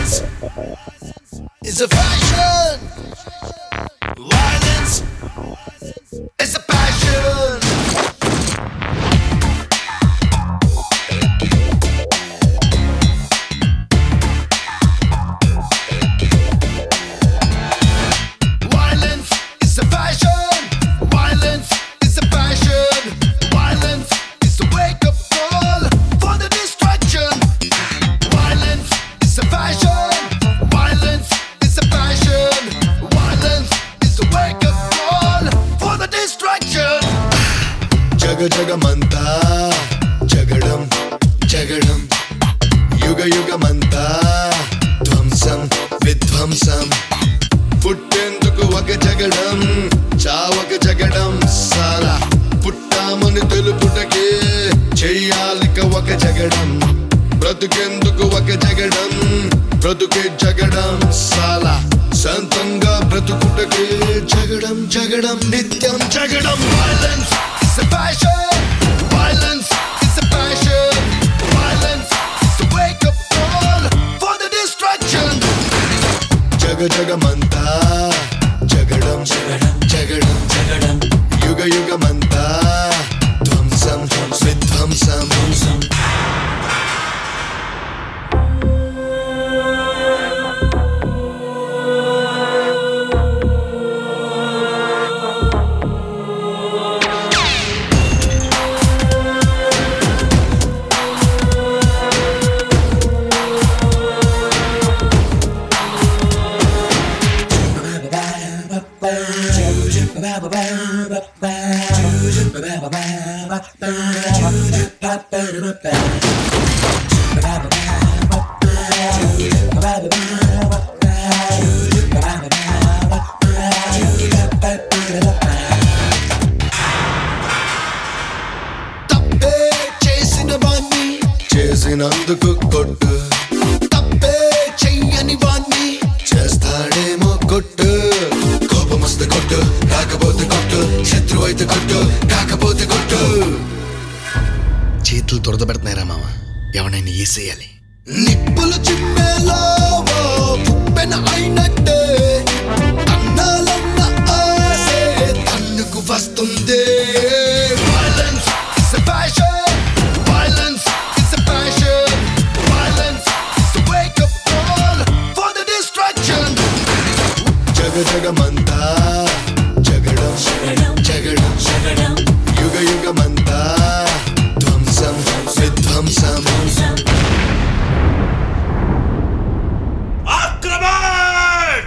Violence is a fashion. Violence is a passion. Violence is a fashion. Violence is a passion. Violence is the wake up call for the distraction. Violence is a fashion. Violence is a passion. Violence is the wake up call for the distraction. జగ జగమంతా జగడం జగడం యుగ యుగమంతా ధ్వంసం విధ్వంసం పుట్టేందుకు ఒక జగడం చావక జగడం సాలా పుట్టామని తెలుపుటకే చెయ్యాలిక ఒక జగడం బ్రతుకెందుకు ఒక జగడం బ్రతుకే జగడం సాలా సొంతంగా బ్రతుకుటకే జగడం జగడం నిత్యం జగడం violence is a passion violence is a passion violence is the wake up call for the distraction జగ జగమంతా జగడం జగడం జగడం యుగ యుగమంతా ధ్వంసం విధ్వంసం తప్పే చేసిన వాణ్ణి చేసినందుకు కొట్టు తప్పే చెయ్యని వాణ్ణి చేస్తాడేమో కొట్టు కోపం వస్తే కొట్టు రాకపోతే కొట్టు శత్రువు అయితే కొట్టు కాకపోతే కొట్టు చేతులు దురద పెడుతున్నాయిరా మామ ఎవడైనా వేసేయాలి నిప్పులు చిమ్మేలో పుప్పెన అయినట్టే అన్నాలన్న ఆసే తన్నుకు వస్తుంది Violence is a passion. Violence is a passion. Violence is the wake up call for the distraction. జగ జగమంతా జగడం జగడం యుగ యుగమంతా ధ్వంసం విధ్వంసం आक्रमण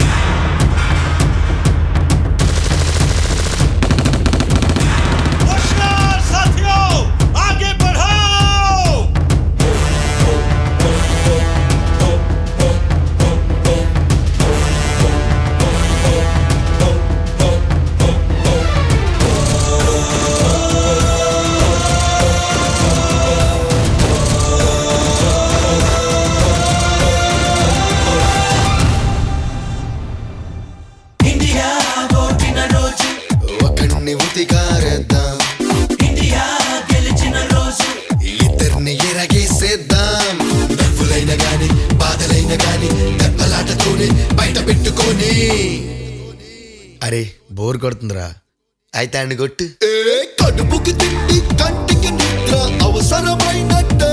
होशियार साथियों आगे बढ़ो ఇండియా ఓడిన రోజు ఒకరిని ఉతికారేద్దాం ఇండియా గెలిచిన రోజు ఇద్దరిని ఎరగేసేద్దాం నవ్వులైన గాని బాధలైన గాని దెబ్బలాటతోనే బయట పెట్టుకొని అరే బోర్ కొడుతుందిరా అయితే అండి కొట్టు కడుపుకి తిండి కంటికి నిద్ర అవసరమైనట్టే